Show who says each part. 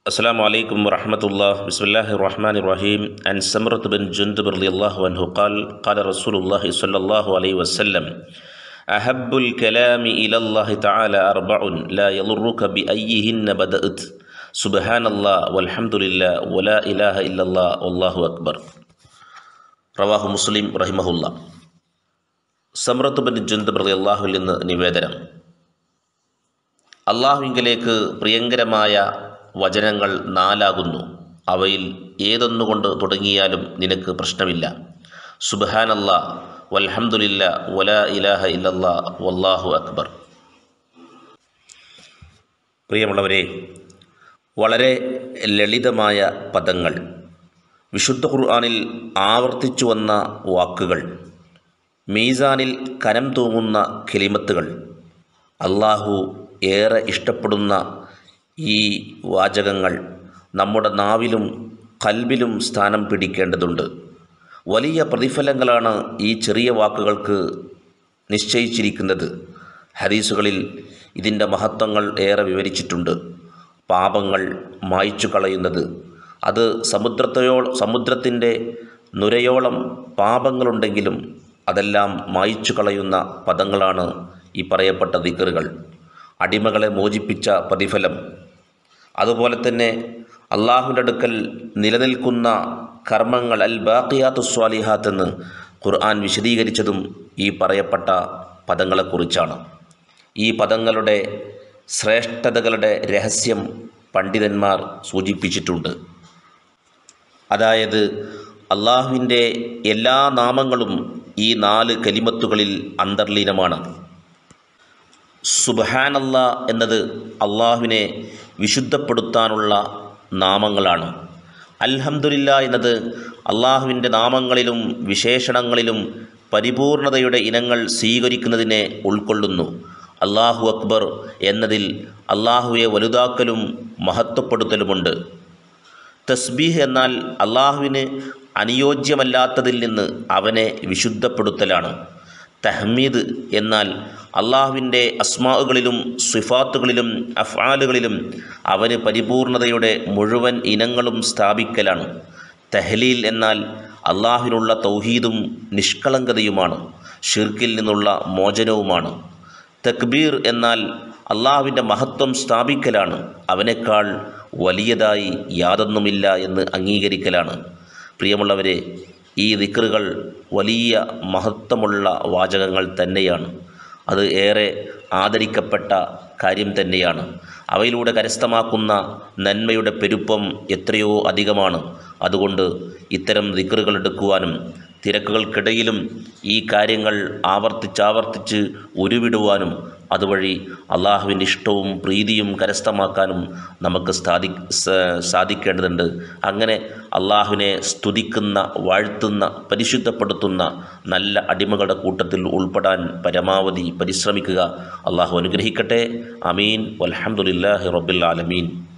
Speaker 1: السلام عليكم ورحمة الله بسم الله الرحمن الرحيم عن سمرة بن جندب رضي الله عنه قال قال رسول الله صلى الله عليه وسلم أحب الكلام إلى الله تعالى أربع لا يضرك بأيهن بدأت سبحان الله والحمد لله ولا إله إلا الله والله أكبر റവാഹു മുസ്ലിം റഹിമഹുല്ല സമ്രത്ത് ബിൻ ജുന്ദബ് റളി അള്ളാഹുവിൽ നിന്ന് നിവേദനം അള്ളാഹുവിങ്കലേക്ക് പ്രിയങ്കരമായ വചനങ്ങൾ നാലാകുന്നു അവയിൽ ഏതൊന്നുകൊണ്ട് തുടങ്ങിയാലും നിനക്ക് പ്രശ്നമില്ല സുബഹാനല്ല വൽഹംദുലില്ല വലാ ഇലാഹ ഇല്ലല്ലാ വല്ലാഹു അക്ബർ പ്രിയമുള്ളവരെ വളരെ ലളിതമായ പദങ്ങൾ വിശുദ്ധ ഖുർആാനിൽ ആവർത്തിച്ചു വന്ന വാക്കുകൾ മീസാനിൽ കനം തൂങ്ങുന്ന കിലിമത്തുകൾ അള്ളാഹു ഏറെ ഇഷ്ടപ്പെടുന്ന ഈ വാചകങ്ങൾ നമ്മുടെ നാവിലും കൽബിലും സ്ഥാനം പിടിക്കേണ്ടതുണ്ട് വലിയ പ്രതിഫലങ്ങളാണ് ഈ ചെറിയ വാക്കുകൾക്ക് നിശ്ചയിച്ചിരിക്കുന്നത് ഹദീസുകളിൽ ഇതിൻ്റെ മഹത്വങ്ങൾ ഏറെ വിവരിച്ചിട്ടുണ്ട് പാപങ്ങൾ മായ്ച്ചു കളയുന്നത് അത് സമുദ്രത്തെയോ സമുദ്രത്തിൻ്റെ നുരയോളം പാപങ്ങളുണ്ടെങ്കിലും അതെല്ലാം മായ്ച്ചു കളയുന്ന പദങ്ങളാണ് ഈ പറയപ്പെട്ട ദിക്കറുകൾ അടിമകളെ മോചിപ്പിച്ച പ്രതിഫലം അതുപോലെ തന്നെ അള്ളാഹുവിൻ്റെ അടുക്കൽ നിലനിൽക്കുന്ന കർമ്മങ്ങൾ അൽ ബാക്കിയാത്തു സ്വാലിഹാത്ത് എന്ന് ഖുർആൻ വിശദീകരിച്ചതും ഈ പറയപ്പെട്ട പദങ്ങളെക്കുറിച്ചാണ് ഈ പദങ്ങളുടെ ശ്രേഷ്ഠതകളുടെ രഹസ്യം പണ്ഡിതന്മാർ സൂചിപ്പിച്ചിട്ടുണ്ട് അതായത് അള്ളാഹുവിൻ്റെ എല്ലാ നാമങ്ങളും ഈ നാല് കലിമത്തുകളിൽ അന്തർലീനമാണ് സുബഹാനല്ല എന്നത് അള്ളാഹുവിനെ വിശുദ്ധപ്പെടുത്താനുള്ള നാമങ്ങളാണ് അൽഹംദുലില്ല എന്നത് അള്ളാഹുവിൻ്റെ നാമങ്ങളിലും വിശേഷണങ്ങളിലും പരിപൂർണതയുടെ ഇനങ്ങൾ സ്വീകരിക്കുന്നതിനെ ഉൾക്കൊള്ളുന്നു അള്ളാഹു അക്ബർ എന്നതിൽ അള്ളാഹുവെ വലുതാക്കലും മഹത്വപ്പെടുത്തലുമുണ്ട് തസ്ബീഹ് എന്നാൽ അള്ളാഹുവിന് അനുയോജ്യമല്ലാത്തതിൽ നിന്ന് അവനെ വിശുദ്ധപ്പെടുത്തലാണ് തഹ്മീദ് എന്നാൽ അള്ളാഹുവിൻ്റെ അസ്മാവുകളിലും സിഫാത്തുകളിലും അഫ്ആലുകളിലും അവന് പരിപൂർണതയുടെ മുഴുവൻ ഇനങ്ങളും സ്ഥാപിക്കലാണ് തെഹ്ലീൽ എന്നാൽ അള്ളാഹുവിനുള്ള തൗഹീദും നിഷ്കളങ്കതയുമാണ് ഷിർക്കിൽ നിന്നുള്ള മോചനവുമാണ് തക്ബീർ എന്നാൽ അള്ളാഹുവിൻ്റെ മഹത്വം സ്ഥാപിക്കലാണ് അവനേക്കാൾ വലിയതായി യാതൊന്നുമില്ല എന്ന് അംഗീകരിക്കലാണ് പ്രിയമുള്ളവരെ ഈ ദിക്റുകൾ വലിയ മഹത്വമുള്ള വാചകങ്ങൾ തന്നെയാണ് അത് ഏറെ ആദരിക്കപ്പെട്ട കാര്യം തന്നെയാണ് അവയിലൂടെ കരസ്ഥമാക്കുന്ന നന്മയുടെ പെരുപ്പം എത്രയോ അധികമാണ് അതുകൊണ്ട് ഇത്തരം ദിക്റുകൾ എടുക്കുവാനും തിരക്കുകൾക്കിടയിലും ഈ കാര്യങ്ങൾ ആവർത്തിച്ചാവർത്തിച്ച് ഉരുവിടുവാനും അതുവഴി അള്ളാഹുവിൻ്റെ ഇഷ്ടവും പ്രീതിയും കരസ്ഥമാക്കാനും നമുക്ക് സാധി സാധിക്കേണ്ടതുണ്ട് അങ്ങനെ അള്ളാഹുവിനെ സ്തുതിക്കുന്ന വാഴ്ത്തുന്ന പരിശുദ്ധപ്പെടുത്തുന്ന നല്ല അടിമകളുടെ കൂട്ടത്തിൽ ഉൾപ്പെടാൻ പരമാവധി പരിശ്രമിക്കുക അള്ളാഹു അനുഗ്രഹിക്കട്ടെ അമീൻ വലഹമുല്ലാഹി റബ്ബിൽ ആലമീൻ